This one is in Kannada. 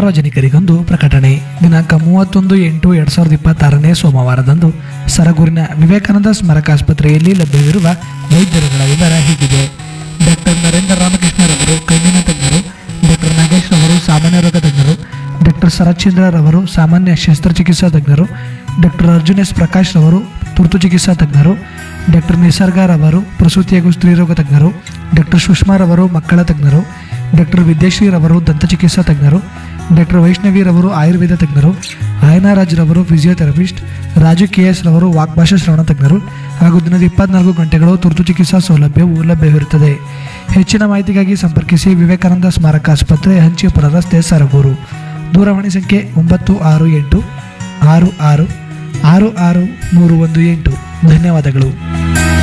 ಸಾರ್ವಜನಿಕರಿಗೊಂದು ಪ್ರಕಟಣೆ ದಿನಾಂಕ ಮೂವತ್ತೊಂದು ಎಂಟು ಎರಡ್ ಸಾವಿರದ ಇಪ್ಪತ್ತಾರನೇ ಸೋಮವಾರದಂದು ಸರಗೂರಿನ ವಿವೇಕಾನಂದ ಸ್ಮಾರಕಾಸ್ಪತ್ರೆಯಲ್ಲಿ ಲಭ್ಯವಿರುವ ವೈದ್ಯರುಗಳ ವಿವರ ಹೀಗಿದೆ ಡಾಕ್ಟರ್ ನರೇಂದ್ರ ರಾಮಕೃಷ್ಣರವರು ಕಣ್ಣಿನ ತಜ್ಞರು ಡಾಕ್ಟರ್ ನಾಗೇಶ್ ರವರು ಸಾಮಾನ್ಯ ರೋಗ ತಜ್ಞರು ಡಾಕ್ಟರ್ ಶರತ್ಚಂದ್ರ ರವರು ಸಾಮಾನ್ಯ ಶಸ್ತ್ರಚಿಕಿತ್ಸಾ ತಜ್ಞರು ಡಾಕ್ಟರ್ ಅರ್ಜುನ್ ಎಸ್ ಪ್ರಕಾಶ್ ರವರು ತುರ್ತು ಚಿಕಿತ್ಸಾ ತಜ್ಞರು ಡಾಕ್ಟರ್ ನಿಸರ್ಗ ರವರು ಪ್ರಸೂತಿ ಹಾಗೂ ಸ್ತ್ರೀರೋಗ ತಜ್ಞರು ಡಾಕ್ಟರ್ ಸುಷ್ಮಾ ರವರು ಮಕ್ಕಳ ತಜ್ಞರು ಡಾಕ್ಟರ್ ವಿದ್ಯಾಶ್ರೀ ರವರು ದಂತಚಿಕಿತ್ಸಾ ತಜ್ಞರು ಡಾಕ್ಟರ್ ವೈಷ್ಣವಿ ರವರು ಆಯುರ್ವೇದ ತಜ್ಞರು ಆಯನರಾಜ್ ರವರು ಫಿಸಿಯೋಥೆರಪಿಸ್ಟ್ ರಾಜು ಕೆ ಎಸ್ ರವರು ವಾಗ್ಭಾಷಾ ಶ್ರವಣ ತಜ್ಞರು ಹಾಗೂ ದಿನದ ಇಪ್ಪತ್ನಾಲ್ಕು ಗಂಟೆಗಳು ತುರ್ತು ಚಿಕಿತ್ಸಾ ಸೌಲಭ್ಯವು ಲಭ್ಯವಿರುತ್ತದೆ ಹೆಚ್ಚಿನ ಮಾಹಿತಿಗಾಗಿ ಸಂಪರ್ಕಿಸಿ ವಿವೇಕಾನಂದ ಸ್ಮಾರಕ ಆಸ್ಪತ್ರೆ ಹಂಚಿಪುರ ರಸ್ತೆ ಸರಗೂರು ದೂರವಾಣಿ ಸಂಖ್ಯೆ ಒಂಬತ್ತು ಆರು ಎಂಟು ಆರು ಆರು ಆರು ಆರು ಮೂರು ಒಂದು ಎಂಟು ಧನ್ಯವಾದಗಳು